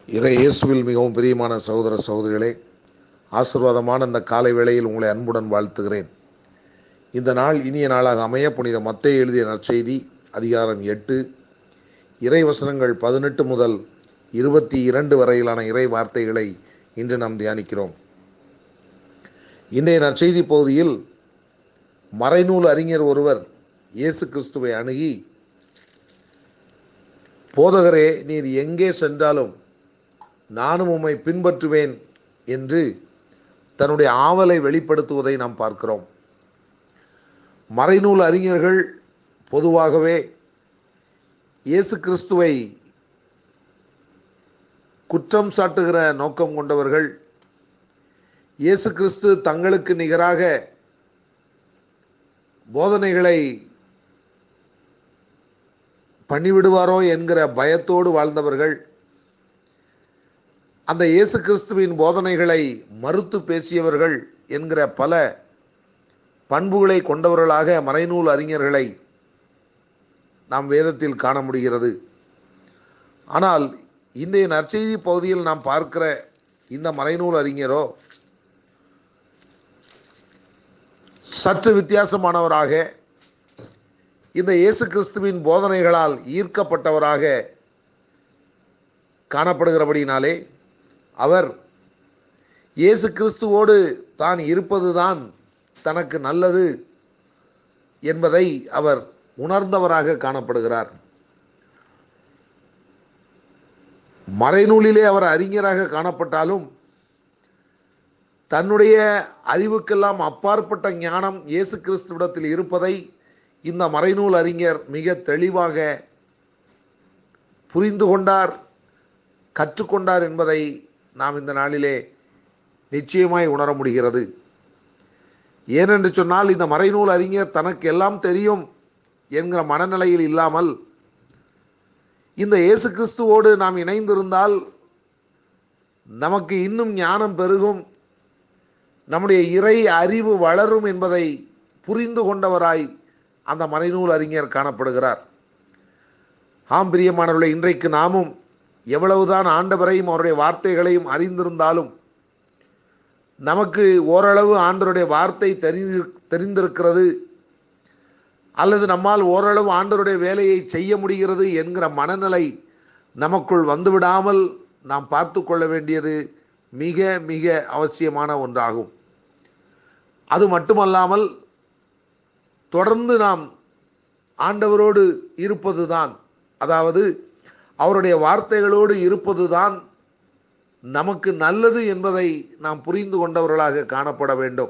இறை இயேசுவில் மிகவும் பிரியமான சகோதர சகோதரிகளே ஆசீர்வாதமான இந்த காலை வேளையில் உங்களை அன்புடன் வாழ்த்துகிறேன் இந்த நாள் இனிய நாளாக அமைய புனித மத்தேயு எழுதிய நற்செய்தி அதிகாரம் எட்டு இறை வசனங்கள் பதினெட்டு முதல் இருபத்தி இரண்டு வரையிலான இறை வார்த்தைகளை இன்று நாம் தியானிக்கிறோம் இன்றைய நற்செய்தி பகுதியில் மறைநூல் அறிஞர் ஒருவர் இயேசு கிறிஸ்துவை அணுகி போதகரே நீர் எங்கே சென்றாலும் நானும் உம்மை பின்பற்றுவேன் என்று தன்னுடைய ஆவலை வெளிப்படுத்துவதை நாம் பார்க்கிறோம் மறைநூல் அறிஞர்கள் பொதுவாகவே இயேசு கிறிஸ்துவை குற்றம் சாட்டுகிற நோக்கம் கொண்டவர்கள் இயேசு கிறிஸ்து தங்களுக்கு நிகராக போதனைகளை பண்ணிவிடுவாரோ என்கிற பயத்தோடு வாழ்ந்தவர்கள் அந்த இயேசு கிறிஸ்துவின் போதனைகளை மறுத்து பேசியவர்கள் என்கிற பல பண்புகளை கொண்டவர்களாக மறைநூல் அறிஞர்களை நாம் வேதத்தில் காண முடிகிறது ஆனால் இன்றைய நற்செய்தி பகுதியில் நாம் பார்க்கிற இந்த மறைநூல் அறிஞரோ சற்று வித்தியாசமானவராக இந்த இயேசு கிறிஸ்துவின் போதனைகளால் ஈர்க்கப்பட்டவராக காணப்படுகிறபடினாலே அவர் இயேசு கிறிஸ்துவோடு தான் இருப்பதுதான் தனக்கு நல்லது என்பதை அவர் உணர்ந்தவராக காணப்படுகிறார் மறைநூலிலே அவர் அறிஞராக காணப்பட்டாலும் தன்னுடைய அறிவுக்கெல்லாம் அப்பாற்பட்ட ஞானம் இயேசு கிறிஸ்துவிடத்தில் இருப்பதை இந்த மறைநூல் அறிஞர் மிக தெளிவாக புரிந்து கொண்டார் கற்றுக்கொண்டார் என்பதை நாம் இந்த நாளிலே நிச்சயமாய் உணர முடிகிறது ஏனென்று சொன்னால் இந்த மறைநூல் அறிஞர் தனக்கு எல்லாம் தெரியும் என்கிற மனநிலையில் இல்லாமல் இந்த இயேசு கிறிஸ்துவோடு நாம் இணைந்திருந்தால் நமக்கு இன்னும் ஞானம் பெருகும் நம்முடைய இறை அறிவு வளரும் என்பதை புரிந்து கொண்டவராய் அந்த மறைநூல் அறிஞர் காணப்படுகிறார் ஆம் பிரியமானவர்களை இன்றைக்கு நாமும் எவ்வளவுதான் ஆண்டவரையும் அவருடைய வார்த்தைகளையும் அறிந்திருந்தாலும் நமக்கு ஓரளவு ஆண்டவருடைய வார்த்தை தெரிந்து தெரிந்திருக்கிறது அல்லது நம்மால் ஓரளவு ஆண்டவருடைய வேலையை செய்ய முடிகிறது என்கிற மனநிலை நமக்குள் வந்துவிடாமல் நாம் பார்த்து கொள்ள வேண்டியது மிக மிக அவசியமான ஒன்றாகும் அது மட்டுமல்லாமல் தொடர்ந்து நாம் ஆண்டவரோடு இருப்பதுதான் அதாவது அவருடைய வார்த்தைகளோடு இருப்பதுதான் நமக்கு நல்லது என்பதை நாம் புரிந்து கொண்டவர்களாக காணப்பட வேண்டும்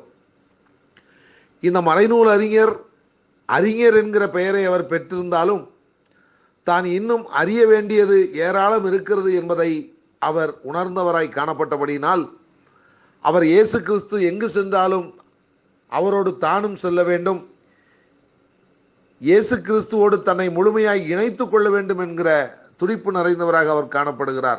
இந்த மறைநூல் அறிஞர் அறிஞர் என்கிற பெயரை அவர் பெற்றிருந்தாலும் தான் இன்னும் அறிய வேண்டியது ஏராளம் இருக்கிறது என்பதை அவர் உணர்ந்தவராய் காணப்பட்டபடியினால் அவர் இயேசு கிறிஸ்து எங்கு சென்றாலும் அவரோடு தானும் செல்ல வேண்டும் இயேசு கிறிஸ்துவோடு தன்னை முழுமையாய் இணைத்து கொள்ள வேண்டும் என்கிற துடிப்பு நிறைந்தவராக அவர் காணப்படுகிறார்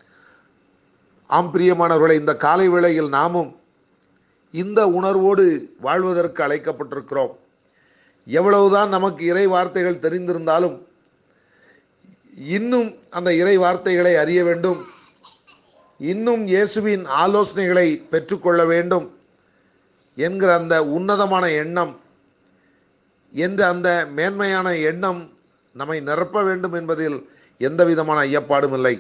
ஆம் பிரியமானவர்களை இந்த காலை வேளையில் நாமும் இந்த உணர்வோடு வாழ்வதற்கு அழைக்கப்பட்டிருக்கிறோம் எவ்வளவுதான் நமக்கு இறை வார்த்தைகள் தெரிந்திருந்தாலும் இன்னும் அந்த இறை வார்த்தைகளை அறிய வேண்டும் இன்னும் இயேசுவின் ஆலோசனைகளை பெற்றுக்கொள்ள வேண்டும் என்கிற அந்த உன்னதமான எண்ணம் என்ற அந்த மேன்மையான எண்ணம் நம்மை நிரப்ப வேண்டும் என்பதில் எந்த விதமான ஐயப்பாடும் இல்லை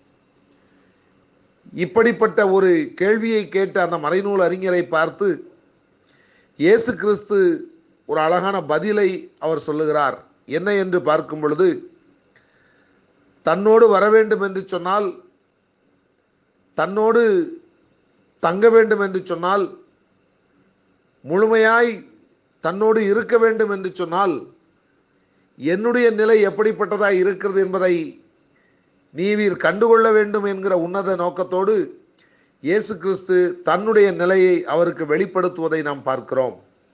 இப்படிப்பட்ட ஒரு கேள்வியை கேட்ட அந்த மறைநூல் அறிஞரை பார்த்து இயேசு கிறிஸ்து ஒரு அழகான பதிலை அவர் சொல்லுகிறார் என்ன என்று பார்க்கும் பொழுது தன்னோடு வர வேண்டும் என்று சொன்னால் தன்னோடு தங்க வேண்டும் என்று சொன்னால் முழுமையாய் தன்னோடு இருக்க வேண்டும் என்று சொன்னால் என்னுடைய நிலை எப்படிப்பட்டதாய் இருக்கிறது என்பதை நீவீர் கண்டுகொள்ள வேண்டும் என்கிற உன்னத நோக்கத்தோடு இயேசு கிறிஸ்து தன்னுடைய நிலையை அவருக்கு வெளிப்படுத்துவதை நாம் பார்க்கிறோம்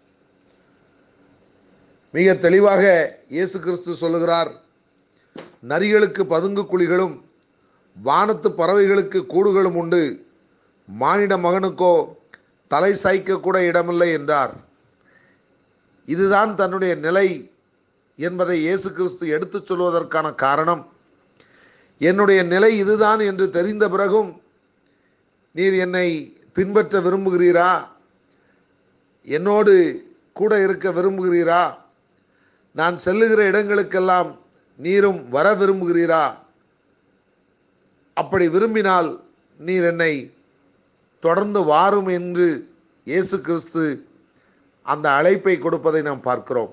மிக தெளிவாக இயேசு கிறிஸ்து சொல்லுகிறார் நரிகளுக்கு பதுங்கு குழிகளும் வானத்து பறவைகளுக்கு கூடுகளும் உண்டு மானிட மகனுக்கோ தலை சாய்க்க கூட இடமில்லை என்றார் இதுதான் தன்னுடைய நிலை என்பதை இயேசு கிறிஸ்து எடுத்துச் சொல்வதற்கான காரணம் என்னுடைய நிலை இதுதான் என்று தெரிந்த பிறகும் நீர் என்னை பின்பற்ற விரும்புகிறீரா என்னோடு கூட இருக்க விரும்புகிறீரா நான் செல்லுகிற இடங்களுக்கெல்லாம் நீரும் வர விரும்புகிறீரா அப்படி விரும்பினால் நீர் என்னை தொடர்ந்து வாரும் என்று இயேசு கிறிஸ்து அந்த அழைப்பை கொடுப்பதை நாம் பார்க்கிறோம்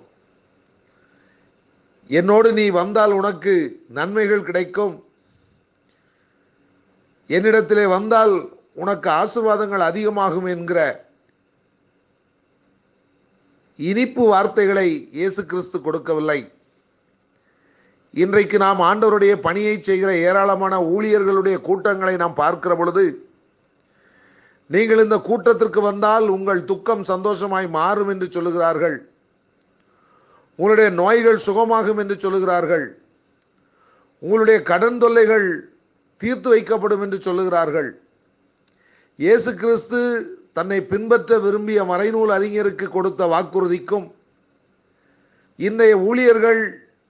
என்னோடு நீ வந்தால் உனக்கு நன்மைகள் கிடைக்கும் என்னிடத்திலே வந்தால் உனக்கு ஆசிர்வாதங்கள் அதிகமாகும் என்கிற இனிப்பு வார்த்தைகளை இயேசு கிறிஸ்து கொடுக்கவில்லை இன்றைக்கு நாம் ஆண்டவருடைய பணியை செய்கிற ஏராளமான ஊழியர்களுடைய கூட்டங்களை நாம் பார்க்கிற பொழுது நீங்கள் இந்த கூட்டத்திற்கு வந்தால் உங்கள் துக்கம் சந்தோஷமாய் மாறும் என்று சொல்லுகிறார்கள் உங்களுடைய நோய்கள் சுகமாகும் என்று சொல்லுகிறார்கள் உங்களுடைய கடன் தொல்லைகள் தீர்த்து வைக்கப்படும் என்று சொல்லுகிறார்கள் இயேசு கிறிஸ்து தன்னை பின்பற்ற விரும்பிய மறைநூல் அறிஞருக்கு கொடுத்த வாக்குறுதிக்கும் இன்றைய ஊழியர்கள்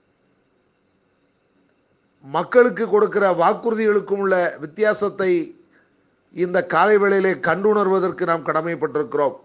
மக்களுக்கு கொடுக்கிற வாக்குறுதிகளுக்கும் உள்ள வித்தியாசத்தை இந்த காலை வேளையிலே கண்டுணர்வதற்கு நாம் கடமைப்பட்டிருக்கிறோம்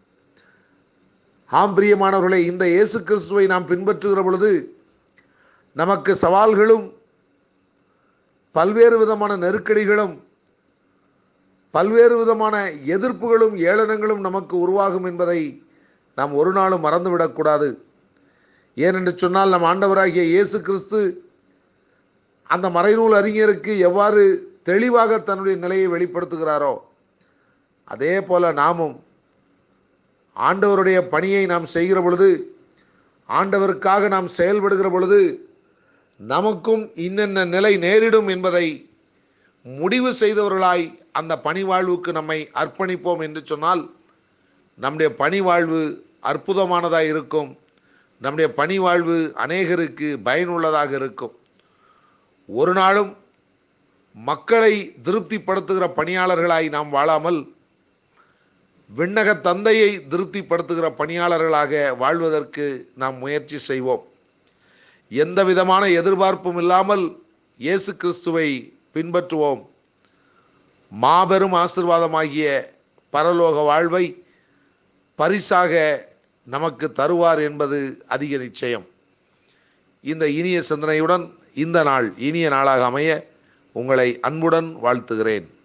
ஆம் பிரியமானவர்களே இந்த இயேசு கிறிஸ்துவை நாம் பின்பற்றுகிற பொழுது நமக்கு சவால்களும் பல்வேறு விதமான நெருக்கடிகளும் பல்வேறு விதமான எதிர்ப்புகளும் ஏளனங்களும் நமக்கு உருவாகும் என்பதை நாம் ஒரு நாளும் மறந்துவிடக்கூடாது ஏனென்று சொன்னால் நம் ஆண்டவராகிய இயேசு கிறிஸ்து அந்த மறைநூல் அறிஞருக்கு எவ்வாறு தெளிவாக தன்னுடைய நிலையை வெளிப்படுத்துகிறாரோ அதே போல நாமும் ஆண்டவருடைய பணியை நாம் செய்கிற பொழுது ஆண்டவருக்காக நாம் செயல்படுகிற பொழுது நமக்கும் இன்னென்ன நிலை நேரிடும் என்பதை முடிவு செய்தவர்களாய் அந்த பணி வாழ்வுக்கு நம்மை அர்ப்பணிப்போம் என்று சொன்னால் நம்முடைய பணி வாழ்வு அற்புதமானதாக இருக்கும் நம்முடைய பணி வாழ்வு அநேகருக்கு பயனுள்ளதாக இருக்கும் ஒரு நாளும் மக்களை திருப்திப்படுத்துகிற பணியாளர்களாய் நாம் வாழாமல் விண்ணக தந்தையை திருப்திப்படுத்துகிற பணியாளர்களாக வாழ்வதற்கு நாம் முயற்சி செய்வோம் எந்த விதமான எதிர்பார்ப்பும் இல்லாமல் இயேசு கிறிஸ்துவை பின்பற்றுவோம் மாபெரும் ஆசிர்வாதமாகிய பரலோக வாழ்வை பரிசாக நமக்கு தருவார் என்பது அதிக நிச்சயம் இந்த இனிய சிந்தனையுடன் இந்த நாள் இனிய நாளாக அமைய உங்களை அன்புடன் வாழ்த்துகிறேன்